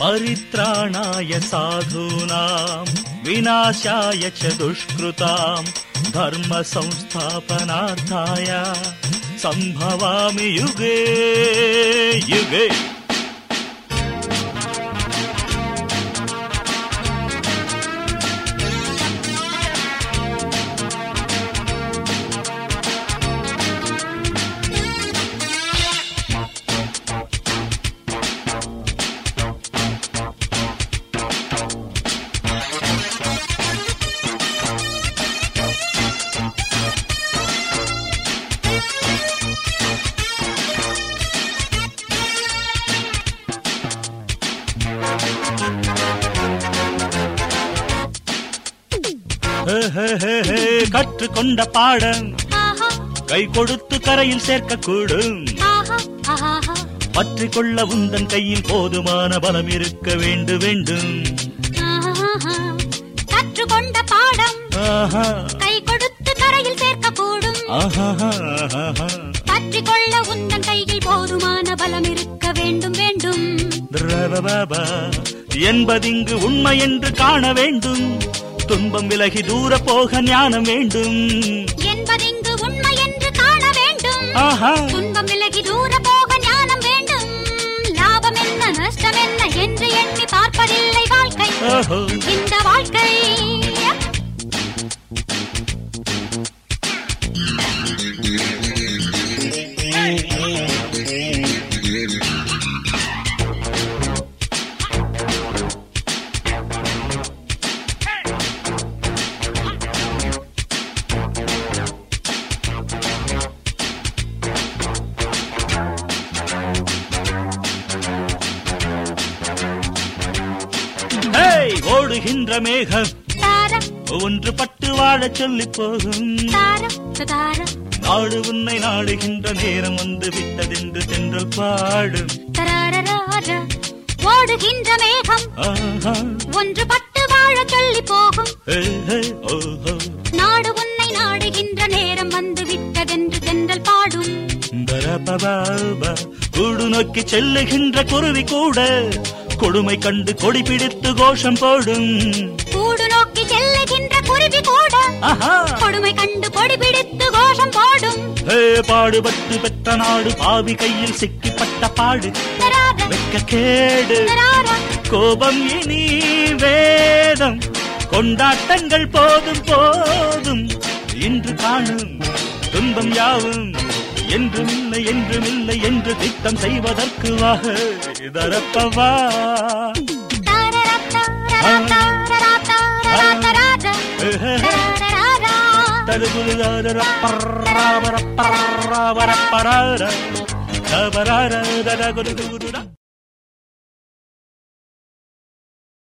परित्राणाय साधूनां विनाशाय च दुष्कृतां धर्मसंस्थापनार्थाय सम्भवामि युगे युगे ஹே, ஹே, ஹே, ஹே, கற்றுக்கொண்ட பாடம் ஆஹா கை கொடுத்து கரையில் சேர்க்கக்கூடும் ஆஹா ஆஹா பற்றிக் கொள்ள உந்தன் கையில் போதுமான பலம் இருக்க வேண்டும் வேண்டும் ஆஹா கற்றுக்கொண்ட பாடம் ஆஹா கை கொடுத்து கரையில் சேர்க்கக்கூடும் ஆஹா ஆஹா பற்றிக் கொள்ள உந்தன் கையில் போதுமான பலம் இருக்க வேண்டும் வேண்டும் திரவபாபா என்பதிங்கு உண்மை என்று காண வேண்டும் துன்பம் விலகி தூர போக ஞானம் வேண்டும் என்பதிங்கு உண்மை என்று காண வேண்டும் ஆஹா துன்பம் விலகி தூர போக ஞானம் வேண்டும் லாபம் என்ன நஷ்டம் என்ன என்று எண்ணி பார்ப்பதில்லை வாழ்க்கை ஓஹோ இந்த வாழ்க்கை ஹேய், ஓடுகின்ற மேகம் தார ஒன்று பட்டு வாழச் சொல்லி போகும் தார தார நாடு உன்னை நாடுகின்ற நேரம் வந்து விட்டதென்று தென்றல் பாடும் தரரரார ஓடுகின்ற மேகம் ஆஹா ஒன்று பட்டு வாழ சொல்லி போகும் ஹே, ஹே, ஓஹோ நாடு உன்னை நாடுகின்ற நேரம் வந்து விட்டதென்று தென்றல் பாடும் பரபபாபா. கூடு நோக்கி செல்லுகின்ற குருவி கூட கொடுமை கண்டு கொடி பிடித்து கோஷம் போடும் கூடு நோக்கி செல்லுகின்ற குருவி கூட ஆஹா கொடுமை கண்டு கொடி பிடித்து கோஷம் போடும் ஹே, பாடுபட்டு பெற்ற நாடு பாவி கையில் சிக்கிப்பட்ட பாடு தரார வெக்க கேடு தரார கோபம் இனி வேதம் கொண்டாட்டங்கள் போதும் போதும் இன்று காணும் துன்பம் யாவும் என்றும் இல்லை என்றும் இல்லை என்று திட்டம் செய்வதற்கு வாக இதரப்பவா தாரரத்தா ரரத்தா ரரத்தா தரரரா தருகுதார பர்ராபர பர்ராபர பரார தபரார தரகுரு